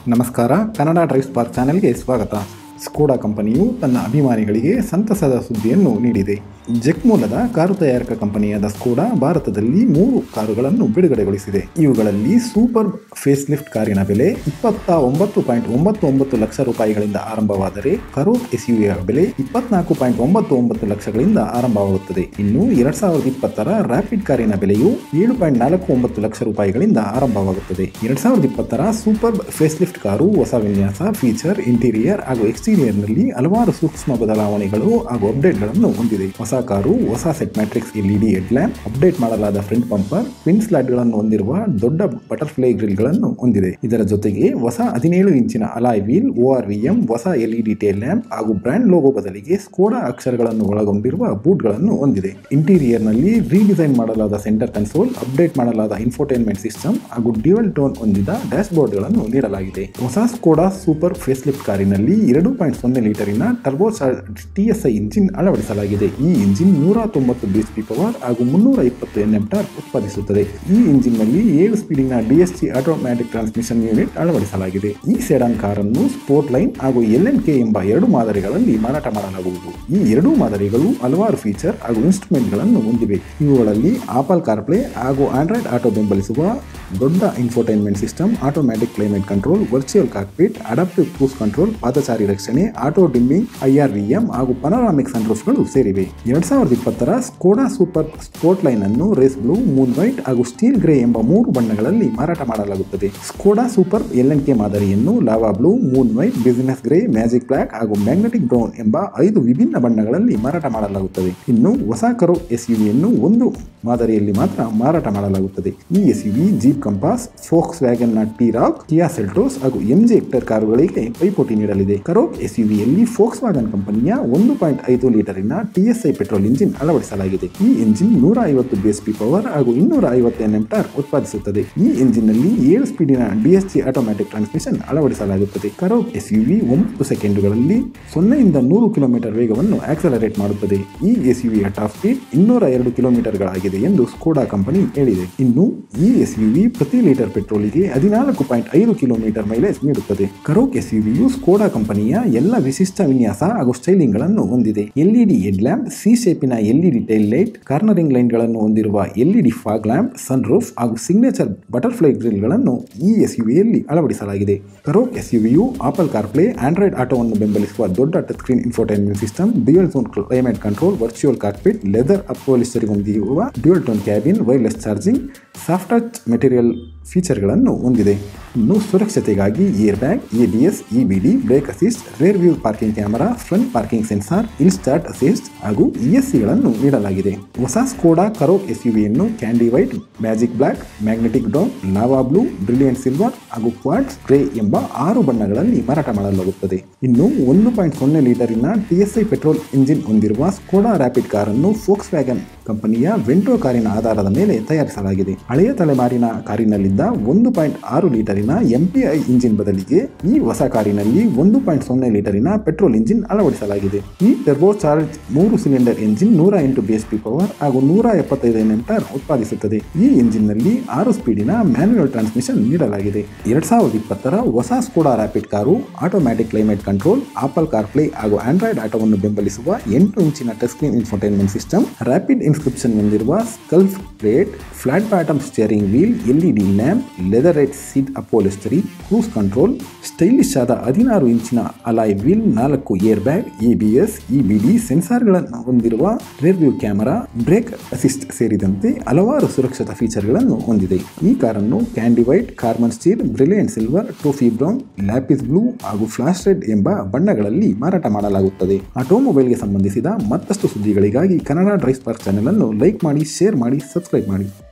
ನಮಸ್ಕಾರ Kannada Drive spark ಚಾನೆಲ್ಗೆ ಸ್ವಾಗತ ಸ್ಕೋಡಾ ಕಂಪನಿಯು ತನ್ನ ಅಭಿಮಾನಿಗಳಿಗೆ ಸಂತಸದ ಸುದ್ದಿಯನ್ನು ನೀಡಿದೆ ಜೆಕ್ ಮೂಲದ ಕಾರು ತಯಾರಕ ಕಂಪನಿಯಾದ ಸ್ಕೋಡಾ ಭಾರತದಲ್ಲಿ ಮೂರು ಕಾರುಗಳನ್ನು ಬಿಡುಗಡೆಗೊಳಿಸಿದೆ ಇವುಗಳಲ್ಲಿ ಸೂಪರ್ ಫೇಸ್ ಲಿಫ್ಟ್ ಕಾರಿನ ಬೆಲೆ ಇಪ್ಪತ್ತ ಒಂಬತ್ತು ಪಾಯಿಂಟ್ ಒಂಬತ್ತು ಒಂಬತ್ತು ಲಕ್ಷ ರೂಪಾಯಿಗಳಿಂದ ಆರಂಭವಾದರೆ ಕರೋಕ್ ಎಸ್ಯುವಿಯ ಬೆಲೆ ಇಪ್ಪತ್ನಾಲ್ಕು ಪಾಯಿಂಟ್ ಒಂಬತ್ತು ಒಂಬತ್ತು ಲಕ್ಷಗಳಿಂದ ಆರಂಭವಾಗುತ್ತದೆ ಇನ್ನು ಎರಡ್ ಸಾವಿರದ ಇಪ್ಪತ್ತರ ರ್ಯಾಪಿಡ್ ಕಾರಿನ ಬೆಲೆಯು ಏಳು ಪಾಯಿಂಟ್ ನಾಲ್ಕು ಒಂಬತ್ತು ಲಕ್ಷ ರೂಪಾಯಿಗಳಿಂದ ಆರಂಭವಾಗುತ್ತದೆ ಎರಡ್ ಸಾವಿರದ ಇಪ್ಪತ್ತರ ಸೂಪರ್ ಫೇಸ್ ಲಿಫ್ಟ್ ಕಾರು ಹೊಸ ವಿನ್ಯಾಸ ಫೀಚರ್ ಇಂಟೀರಿಯರ್ ಹಾಗೂ ಎಕ್ಸ್ಟೀರಿಯರ್ನಲ್ಲಿ ಹಲವಾರು ಸೂಕ್ಷ್ಮ ಬದಲಾವಣೆಗಳು ಹಾಗೂ ಅಪ್ಡೇಟ್ಗಳನ್ನು ಹೊಂದಿದೆ ಹೊಸ ಕಾರು ಹೊಸ set matrix LED head lamp update ಮಾಡಲಾದ ಫ್ರಂಟ್ ಬಂಪರ್ ಟ್ವಿನ್ ಸ್ಲಾಟ್ಗಳನ್ನು ಹೊಂದಿರುವ ದೊಡ್ಡ ಬಟರ್ಫ್ಲೈ ಗ್ರಿಲ್ಗಳನ್ನು ಹೊಂದಿದೆ ಇದರ ಜೊತೆಗೆ ಹೊಸ ಹದಿನೇಳು ಇಂಚಿನ ಅಲಾಯ್ ವೀಲ್ ಓಆರ್ವಿಎಂ ಹೊಸ ಎಲ್ಇಡಿ ಟೇಲ್ ಲ್ಯಾಂಪ್ ಹಾಗೂ ಬ್ರ್ಯಾಂಡ್ ಲೋಗೋ ಬದಲಿಗೆ ಸ್ಕೋಡಾ ಅಕ್ಷರಗಳನ್ನು ಒಳಗೊಂಡಿರುವ ಬೂಟ್ಗಳನ್ನು ಹೊಂದಿದೆ ಇಂಟೀರಿಯರ್ನಲ್ಲಿ ರೀಡಿಸೈನ್ ಮಾಡಲಾದ ಸೆಂಟರ್ ಕನ್ಸೋಲ್ ಅಪ್ಡೇಟ್ ಮಾಡಲಾದ ಇನ್ಫೋಟೈನ್ಮೆಂಟ್ ಸಿಸ್ಟಮ್ ಹಾಗೂ ಡ್ಯುಯಲ್ ಟೋನ್ ಹೊಂದಿದ ಡ್ಯಾಶ್ ಬೋರ್ಡ್ಗಳನ್ನು ನೀಡಲಾಗಿದೆ ಹೊಸ ಸ್ಕೋಡಾ ಸೂಪರ್ ಫೇಸ್ಲಿಫ್ಟ್ ಕಾರಿನಲ್ಲಿ ಎರಡು ಪಾಯಿಂಟ್ ಸೊನ್ನೆ ಲೀಟರಿನ ಟರ್ಬೋ ಟಿಎಸ್ಐ ಇಂಜಿನ್ ಅಳವಡಿಸಲಾಗಿದೆ ಈ ಇಂಜಿನ್ ನೂರ ತೊಂಬತ್ತು ಬಿಎಸ್ಪಿ ಪವರ್ ಹಾಗೂ ಮುನ್ನೂರ ಇಪ್ಪತ್ತು ಎನ್ಎಂ ಟಾರ್ ಉತ್ಪಾದಿಸುತ್ತದೆ ಈ ಇಂಜಿನ್ನಲ್ಲಿ ಏಳು ಸ್ಪೀಡಿನ ಡಿಎಸ್ಟಿ ಆಟೋಮ್ಯಾಟಿಕ್ ಟ್ರಾನ್ಸ್ಮಿಷನ್ ಯೂನಿಟ್ ಅಳವಡಿಸಲಾಗಿದೆ ಈ ಸೆಡಾನ್ ಕಾರನ್ನು ಸ್ಪೋರ್ಟ್ ಲೈನ್ ಹಾಗೂ ಎಲ್ ಎನ್ ಕೆ ಎಂಬ ಎರಡು ಮಾದರಿಗಳಲ್ಲಿ ಮಾರಾಟ ಮಾಡಲಾಗುವುದು ಈ ಎರಡೂ ಮಾದರಿಗಳು ಹಲವಾರು ಫೀಚರ್ ಹಾಗೂ ಇನ್ಸ್ಟ್ರೂಮೆಂಟ್ಗಳನ್ನು ಹೊಂದಿವೆ ಇವುಗಳಲ್ಲಿ ಆಪಲ್ ಕಾರ್ಪ್ಲೇ ಹಾಗೂ ಆಂಡ್ರಾಯ್ಡ್ ಆಟೋ ಬೆಂಬಲಿಸುವ ದೊಡ್ಡ infotainment system automatic climate control virtual cockpit adaptive cruise control ಪಾದಚಾರಿ ರಕ್ಷಣೆ ಆಟೋ ಡಿಮ್ಮಿಂಗ್ ಐಆರ್ವಿಎಂ ಹಾಗೂ ಪನೋರಾಮಿಕ್ ಸನ್ರೂಫ್ಗಳು ಸೇರಿವೆ ಎರಡ್ ಸಾವಿರದ ಇಪ್ಪತ್ತರ ಸ್ಕೋಡಾ ಸೂಪರ್ ಸ್ಪೋರ್ಟ್ ಲೈನ್ ಅನ್ನು ರೇಸ್ ಬ್ಲೂ ಮೂನ್ ವೈಟ್ ಹಾಗೂ ಸ್ಟೀಲ್ ಗ್ರೇ ಎಂಬ ಮೂರು ಬಣ್ಣಗಳಲ್ಲಿ ಮಾರಾಟ ಮಾಡಲಾಗುತ್ತದೆ Skoda Superb L N K ಮಾದರಿಯನ್ನು lava blue moon white business grey magic black ಹಾಗೂ ಮ್ಯಾಗ್ನೆಟಿಕ್ ಬ್ರೌನ್ ಎಂಬ ಐದು ವಿಭಿನ್ನ ಬಣ್ಣಗಳಲ್ಲಿ ಮಾರಾಟ ಮಾಡಲಾಗುತ್ತದೆ ಇನ್ನು ಹೊಸ ಕರೋ ಎಸ್ ಯನ್ನು ಒಂದು ಮಾದರಿಯಲ್ಲಿ ಮಾತ್ರ ಮಾರಾಟ ಮಾಡಲಾಗುತ್ತದೆ ಈ ಎಸ್ ಯುವಿ ಜೀಪ್ ಕಂಪಾಸ್ ಫೋಕ್ಸ್ ವ್ಯಾಗನ್ನ ಟಿ ರಾಕ್ ಕಿಯಾ ಸೆಲ್ಟೋಸ್ ಹಾಗೂ ಎಂಜೆ ಹೆಕ್ಟರ್ ಕಾರುಗಳಿಗೆ ಪೈಪೋಟಿ ನೀಡಲಿದೆ ಕರೋಕ್ ಎಸ್ ಯುವಿಯಲ್ಲಿ ಫೋಕ್ಸ್ ವ್ಯಾಗನ್ ಕಂಪನಿಯ ಒಂದು ಪಾಯಿಂಟ್ ಐದು ಲೀಟರಿನ ಟಿಎಸ್ಐ ಪೆಟ್ರೋಲ್ ಇಂಜಿನ್ ಅಳವಡಿಸಲಾಗಿದೆ ಈ ಇಂಜಿನ್ ನೂರ ಐವತ್ತು ಬಿಎಸ್ಪಿ ಪವರ್ ಹಾಗೂ ಇನ್ನೂರ ಐವತ್ತು ಎನ್ಎಂ ಟಾರ್ ಉತ್ಪಾದಿಸುತ್ತದೆ ಈ ಇಂಜಿನ್ನಲ್ಲಿ ಏಳು ಸ್ಪೀಡಿನ ಡಿಎಸ್ಜಿ ಆಟೋಮ್ಯಾಟಿಕ್ ಟ್ರಾನ್ಸ್ಮಿಷನ್ ಅಳವಡಿಸಲಾಗುತ್ತದೆ ಕರೋಕ್ ಎಸ್ ಯುವಿ ಒಂಬತ್ತು ಸೆಕೆಂಡುಗಳಲ್ಲಿ ಸೊನ್ನೆಯಿಂದ ನೂರು ಕಿಲೋಮೀಟರ್ ವೇಗವನ್ನು ಆಕ್ಸಲರೇಟ್ ಮಾಡುತ್ತದೆ ಈ ಎಸ್ ಯುವಿಯ ಟಾಪ್ ಸ್ಪೀಡ್ ಇನ್ನೂರ ಎರಡು ಕಿಲೋಮೀಟರ್ಗಳಾಗಿದೆ ಎಂದು ಸ್ಕೋಡಾ ಕಂಪನಿ ಹೇಳಿದೆ ಇನ್ನು ಈ ಎಸ್ ಯುವಿ ಪ್ರತಿ ಲೀಟರ್ ಪೆಟ್ರೋಲಿಗೆ ಹದಿನಾಲ್ಕು ಪಾಯಿಂಟ್ ಐದು ಕಿಲೋಮೀಟರ್ ಮೈಲೇಜ್ ನೀಡುತ್ತದೆ ಕರೋಕ್ ಎಸ್ ಯುವಿಯು ಸ್ಕೋಡಾ ಕಂಪನಿಯ ಎಲ್ಲ ವಿಶಿಷ್ಟ ವಿನ್ಯಾಸ ಹಾಗೂ ಸ್ಟೈಲಿಂಗ್ ಗಳನ್ನು ಹೊಂದಿದೆ ಎಲ್ಇಡಿ ಹೆಡ್ ಲ್ಯಾಂಪ್ ಸಿ ಶೇಪಿನ LED tail light cornering line ಗಳನ್ನು ಹೊಂದಿರುವ LED fog lamp sun roof ಹಾಗೂ ಸಿಗ್ನೇಚರ್ ಬಟರ್ಫ್ಲೈ ಗ್ರಿಲ್ ಗಳನ್ನು ಈ ಎಸ್ ಯುವಿಯಲ್ಲಿ ಅಳವಡಿಸಲಾಗಿದೆ ಕರೋಕ್ ಎಸ್ ಯುವಿಯು ಆಪಲ್ ಕಾರ್ಪ್ಲೇ ಆಂಡ್ರಾಯ್ಡ್ ಆಟೋವನ್ನು ಬೆಂಬಲಿಸುವ ದೊಡ್ಡ touch screen infotainment system dual zone climate control virtual cockpit leather upholstery ಹೊಂದಿರುವ dual tone cabin wireless charging soft touch material ಫೀಚರ್ಗಳನ್ನು ಹೊಂದಿದೆ ಇನ್ನು ಸುರಕ್ಷತೆಗಾಗಿ air bag ABS EBD brake assist rare view parking camera front parking sensor hill start assist ಹಾಗೂ ಇಎಸ್ಸಿಗಳನ್ನು ನೀಡಲಾಗಿದೆ ಹೊಸ Skoda Karoq ಎಸ್ ಯುವಿಯನ್ನು candy white magic black magnetic ಡೌನ್ ಲಾವಾ ಬ್ಲೂ ಬ್ರಿಲಿಯಂಟ್ ಸಿಲ್ವರ್ ಹಾಗೂ ಕ್ವಾಡ್ಸ್ ಗ್ರೇ ಎಂಬ ಆರು ಬಣ್ಣಗಳಲ್ಲಿ ಮಾರಾಟ ಮಾಡಲಾಗುತ್ತದೆ ಇನ್ನು ಒಂದು ಪಾಯಿಂಟ್ ಸೊನ್ನೆ ಲೀಟರಿನ ಟಿಎಸ್ಐ ಪೆಟ್ರೋಲ್ ಇಂಜಿನ್ ಹೊಂದಿರುವ ಸ್ಕೋಡಾ ರ್ಯಾಪಿಡ್ ಕಾರನ್ನು ಫೋಕ್ಸ್ ವ್ಯಾಗನ್ ಕಂಪನಿಯ ವೆಂಟೋ ಕಾರಿನ ಆಧಾರದ ಮೇಲೆ ತಯಾರಿಸಲಾಗಿದೆ ಹಳೆಯ ತಲೆಮಾರಿನ ಕಾರಿನಲ್ಲಿದ್ದ ಒಂದು ಪಾಯಿಂಟ್ ಆರು ಲೀಟರಿನ ಎಂಪಿಐ ಇಂಜಿನ್ ಬದಲಿಗೆ ಈ ಹೊಸ ಕಾರಿನಲ್ಲಿ ಒಂದು ಪಾಯಿಂಟ್ ಸೊನ್ನೆ ಲೀಟರಿನ ಪೆಟ್ರೋಲ್ ಇಂಜಿನ್ ಅಳವಡಿಸಲಾಗಿದೆ ಈ ಟರ್ಬೋ ಚಾರ್ಜ್ ಮೂರು ಸಿಲಿಂಡರ್ ಎಂಜಿನ್ ನೂರ ಎಂಟು ಬಿಎಸ್ಪಿ ಪವರ್ ಹಾಗೂ ನೂರ ಎಪ್ಪತ್ತೈದು ಎನ್ಎಂ ಟಾರ್ ಉತ್ಪಾದಿಸುತ್ತದೆ ಈ ಇಂಜಿನ್ನಲ್ಲಿ ಆರು ಸ್ಪೀಡಿನ ಮ್ಯಾನ್ಯುಯಲ್ ಟ್ರಾನ್ಸ್ಮಿಷನ್ ನೀಡಲಾಗಿದೆ ಎರಡ್ ಸಾವಿರದ ಇಪ್ಪತ್ತರ ಹೊಸ ಸ್ಕೋಡಾ ರ್ಯಾಪಿಡ್ ಕಾರು automatic climate control Apple CarPlay ಹಾಗೂ ಆಂಡ್ರಾಯ್ಡ್ ಆಟೋವನ್ನು ಬೆಂಬಲಿಸುವ ಎಂಟು ಇಂಚಿನ touch screen infotainment system Rapid inscription ಹೊಂದಿರುವ ಸ್ಕಲ್ಫ್ plate flat bottom steering wheel LED lamp leatherette seat upholstery cruise control stylish ಆದ ಹದಿನಾರು ಇಂಚಿನ ಅಲಾಯ್ ವೀಲ್ ನಾಲ್ಕು ಏರ್ ಬ್ಯಾಗ್ ಎಬಿಎಸ್ ಇಬಿಡಿ ಸೆನ್ಸಾರ್ಗಳನ್ನು ಹೊಂದಿರುವ rear view camera brake assist ಸೇರಿದಂತೆ ಹಲವಾರು ಸುರಕ್ಷತಾ ಫೀಚರ್ಗಳನ್ನು ಹೊಂದಿದೆ ಈ ಕಾರನ್ನು candy white carbon steel brilliant silver ಟೋಫಿ brown lapis blue ಹಾಗೂ ಫ್ಲಾಶ್ ರೆಡ್ ಎಂಬ ಬಣ್ಣಗಳಲ್ಲಿ ಮಾರಾಟ ಮಾಡಲಾಗುತ್ತದೆ ಆಟೋಮೊಬೈಲ್ಗೆ ಸಂಬಂಧಿಸಿದ ಮತ್ತಷ್ಟು ಸುದ್ದಿಗಳಿಗಾಗಿ ಕನ್ನಡ ಡ್ರೈವ್ ಸ್ಪಾರ್ಕ್ ಚಾನೆಲ್ ಅನ್ನು ಲೈಕ್ ಮಾಡಿ ಶೇರ್ ಮಾಡಿ ಸಬ್ಸ್ಕ್ರೈಬ್ ಮಾಡಿ